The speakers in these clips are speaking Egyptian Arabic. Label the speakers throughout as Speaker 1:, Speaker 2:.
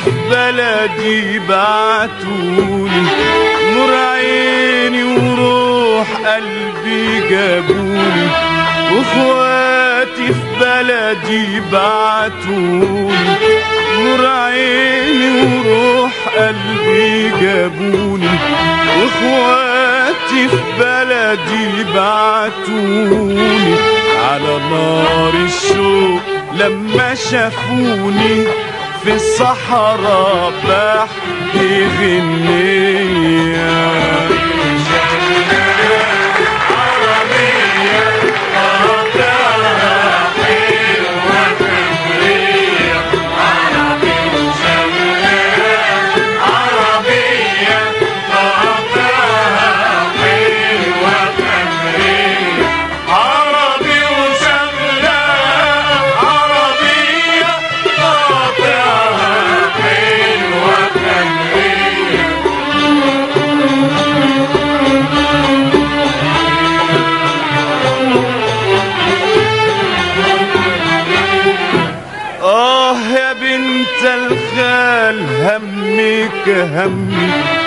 Speaker 1: في بلدي بعتوني نور عيني وروح قلبي جابوني واخواتي في بلدي بعتوني نور عيني وروح قلبي جابوني واخواتي في بلدي بعتوني على نار الشوق لما شافوني في الصحراء بحكي غنية عربي وشغلة عربية قاطعة حلوة فنية آه يا بنت الخال همك همي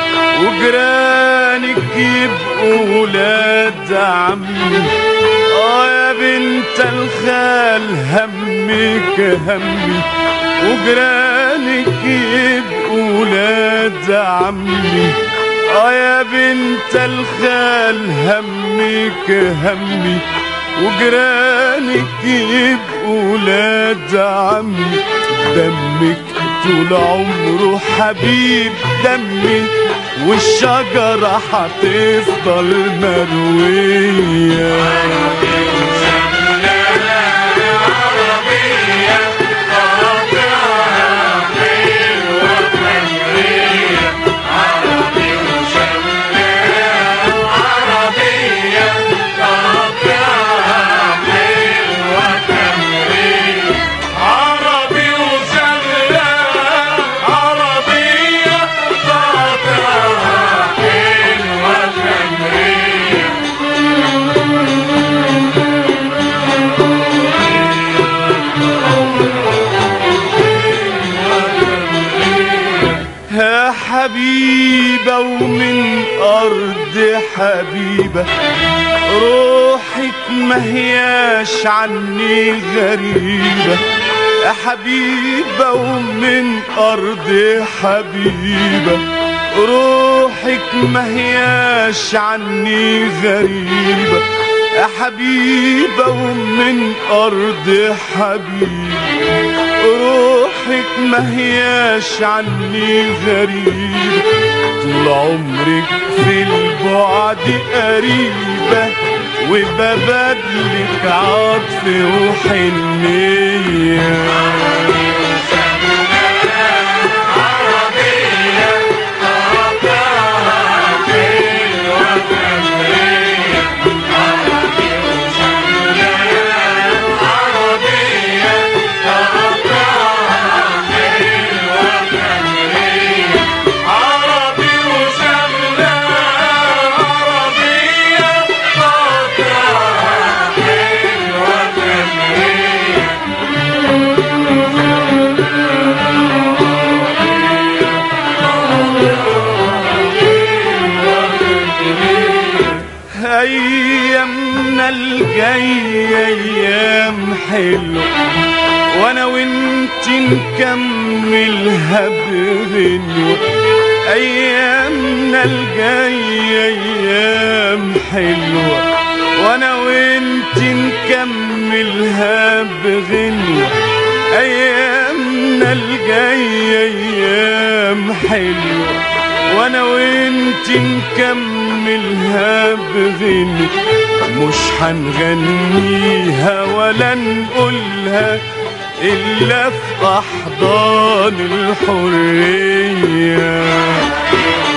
Speaker 1: وجيرانك يبقوا ولاد عمي آه يا بنت الخال همك همي وجيرانك يبقوا ولاد عمي آه يا بنت الخال همك همي وجيرانك يبقوا ولاد عمي دمك طول عمره حبيب دمي والشجرة هتفضل مروية عربي وشغلة عربية قاطعة حلوة فنية يا حبيبة ومن أرض حبيبة روحك ما هياش عني غريبة يا حبيبة ومن أرض حبيبة روحك ما هياش عني غريبة يا حبيبة ومن أرض حبيبة روحك ما هياش عني غريبة طول عمرك في البعد قريبة وببادلك عطف وحنية عربي وشغلة عربية قاطعة حلوة فنية ايامنا الجاية ايام حلوة وانا وانت نكملها بغنوة ايامنا الجاية ايام حلوة وانا وانت نكملها بغنوة ايامنا الجاية ايام حلوة وانا وانت نكملها بغنى مش هنغنيها ولا نقولها الا في احضان الحريه